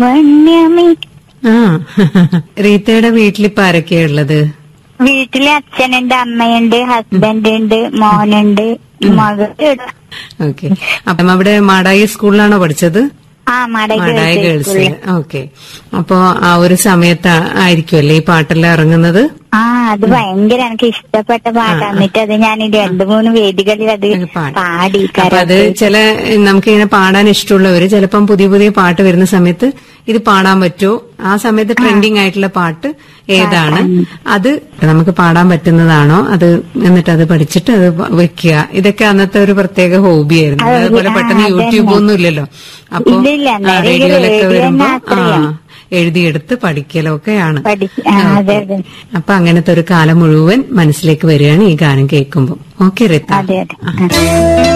വന്യമി ആ റീത്തയുടെ വീട്ടിലിപ്പോ ആരൊക്കെയാ ഉള്ളത് വീട്ടില് അച്ഛനുണ്ട് അമ്മയുണ്ട് ഹസ്ബൻഡ് ഉണ്ട് മോനുണ്ട് മകളുണ്ട് ഓക്കെ അപ്പം അവിടെ മാടായി സ്കൂളിലാണോ പഠിച്ചത് ആ മട മാടായി ഗേൾസ് ഓക്കെ അപ്പോ ആ ഒരു സമയത്ത് ആയിരിക്കുമല്ലേ ഈ പാട്ടെല്ലാം ഇറങ്ങുന്നത് ആ അത് ഭയങ്കര എനിക്ക് ഇഷ്ടപ്പെട്ട പാട്ടാണ് എന്നിട്ട് അത് ഞാൻ രണ്ടു മൂന്ന് വേദികളിൽ അത് പാട്ട്. പാടി അപ്പൊ അത് ചില നമുക്ക് ഇങ്ങനെ പാടാൻ ഇഷ്ടമുള്ളവര് ചിലപ്പം പുതിയ പുതിയ പാട്ട് വരുന്ന സമയത്ത് ഇത് പാടാൻ പറ്റുമോ ആ സമയത്ത് ട്രെൻഡിങ് ആയിട്ടുള്ള പാട്ട് ഏതാണ് അത് നമുക്ക് പാടാൻ പറ്റുന്നതാണോ അത് എന്നിട്ട് അത് പഠിച്ചിട്ട് അത് വെക്കുക ഇതൊക്കെ അന്നത്തെ ഒരു പ്രത്യേക ഹോബിയായിരുന്നു അതുപോലെ പെട്ടെന്ന് യൂട്യൂബ് ഒന്നും ഇല്ലല്ലോ അപ്പൊ ഇല്ല, ഇല്ല. ആ, നേരെ റേഡിയോയിലൊക്കെ റേഡിയോ വരുമ്പോ തന്നെ ആ ആശ്രയം. എഴുതിയെടുത്ത് പഠിക്കലൊക്കെയാണ് പഠിച്ച് ആ, അതെ അതെ അപ്പൊ അങ്ങനത്തെ ഒരു കാലം മുഴുവൻ മനസ്സിലേക്ക് വരികയാണ് ഈ ഗാനം കേൾക്കുമ്പോൾ ഓക്കെ റിത്ത അതെ അതെ ആ.